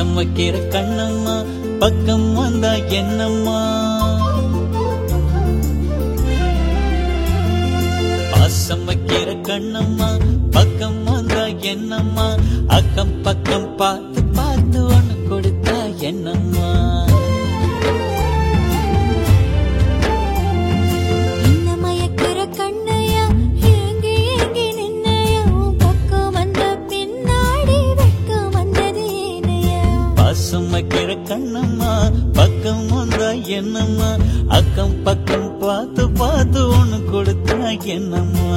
பாசம் வைக்கிற கண்ணம்மா பக்கம் வந்தா என்னம்மா பாசம் வைக்கிற கண்ணம்மா பக்கம் வந்தா என்னம்மா அக்கம் பக்கம் பார்த்து பார்த்து ஒண்ணு கொடுத்தா என்னம்மா என்ன மயக்கிற கண்ணையா ஏங்கி ஏங்கி நின்னையா உன் பக்கம் வந்த பின்னாடி வெட்கம் வந்தது ஏனையா பாசம் வைக்கிற கண்ணம்மா பக்கம் வந்தா என்னம்மா அக்கம் பக்கம் பார்த்து பார்த்து ஒண்ணு கொடுத்தா என்னம்மா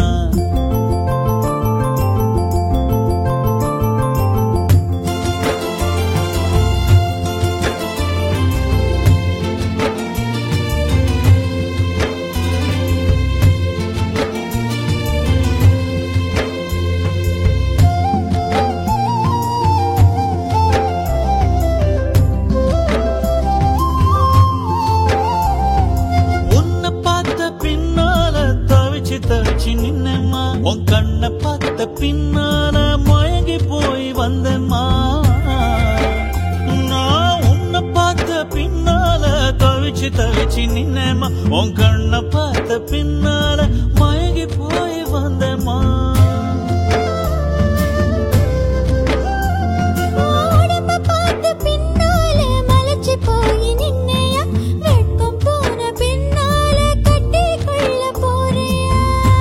உன்னை பார்த்த பின்னால தவிச்சு தவிச்சு நின்னம்மா உன் கண்ணை பார்த்த பின்னால மயங்கி போய் வந்தம்மா நான் உன்னை பார்த்த பின்னால தவிச்சு தவிச்சு நின்னம்மா உன் கண்ணை பார்த்த பின்னால மயங்கி போய் வந்தம்மா உடம்ப பார்த்து பின்னால மலைச்சு போய் நின்னையா வெட்கம் போன பின்னால கட்டி கொள்ள போறியா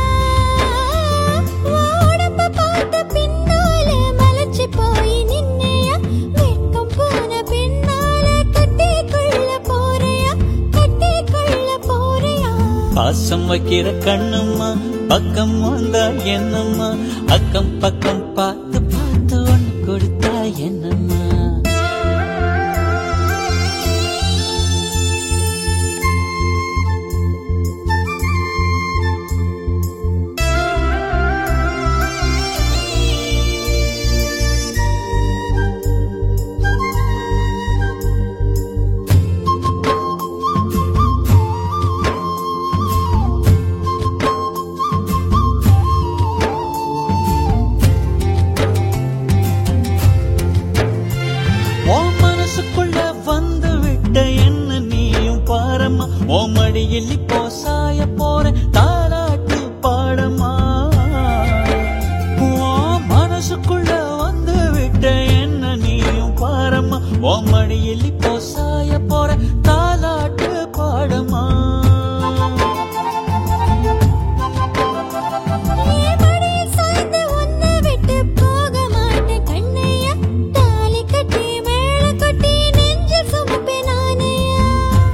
உடம்ப பார்த்த பின்னால மலைச்சு போய் நின்னையா வெட்கம் போன பின்னால கட்டி கொள்ள போறியா கட்டி கொள்ள போறியா பாசம் வைக்கிற கண்ணம்மா பக்கம் வந்தா என்னம்மா அக்கம் பக்கம் பார்த்து பார்த்து ஒண்ணு கொடுத்தா என்னம்மா உன் மனசுக்குள்ள வந்து விட்ட என்ன நீயும் பாரம்மா உன் மடியில் இப்போ சாய போற தாலாட்டு பாடமா உன் மனசுக்குள்ள வந்து விட்ட என்ன நீயும் பாரம்மா உன் மடியில் இப்போ சாய போற தாலாட்டு பாடமா நீ மடியில் சாய்ந்து உன்னை விட்டு போக மாட்டேன் கண்ணையா தாலி கட்டி மேல கட்டி நெஞ்சில் சுமப்பேன் நானையா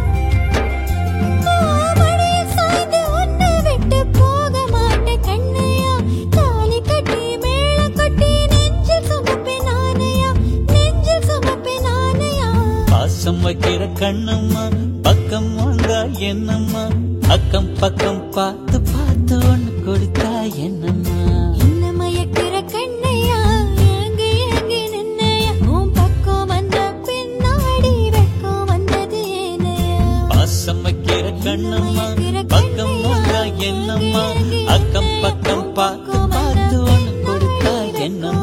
மடியில் சாய்ந்து உன்னை விட்டு போக மாட்டேன் கண்ணையா தாலி கட்டி மேல கட்டி நெஞ்சில் சுமப்பேன் நானையா நெஞ்சில் சுமப்பேன் நானையா பாசம் வைக்கிற கண்ணம்மா பக்கம் வந்தா என்னம்மா அக்கம் பக்கம் பார்த்து பார்த்து ஒண்ணு கொடுத்தா என்னம்மா என்ன மயக்கிற கண்ணையா ஏங்கி ஏங்கி நின்னையா உன் பக்கம் வந்த பின்னாடி வெட்கம் வந்தது ஏனையா பாசம் வைக்கிற கண்ணம்மா பக்கம் வந்தா என்னம்மா அக்கம் பக்கம் பார்த்து பார்த்து ஒண்ணு கொடுத்தா என்னம்மா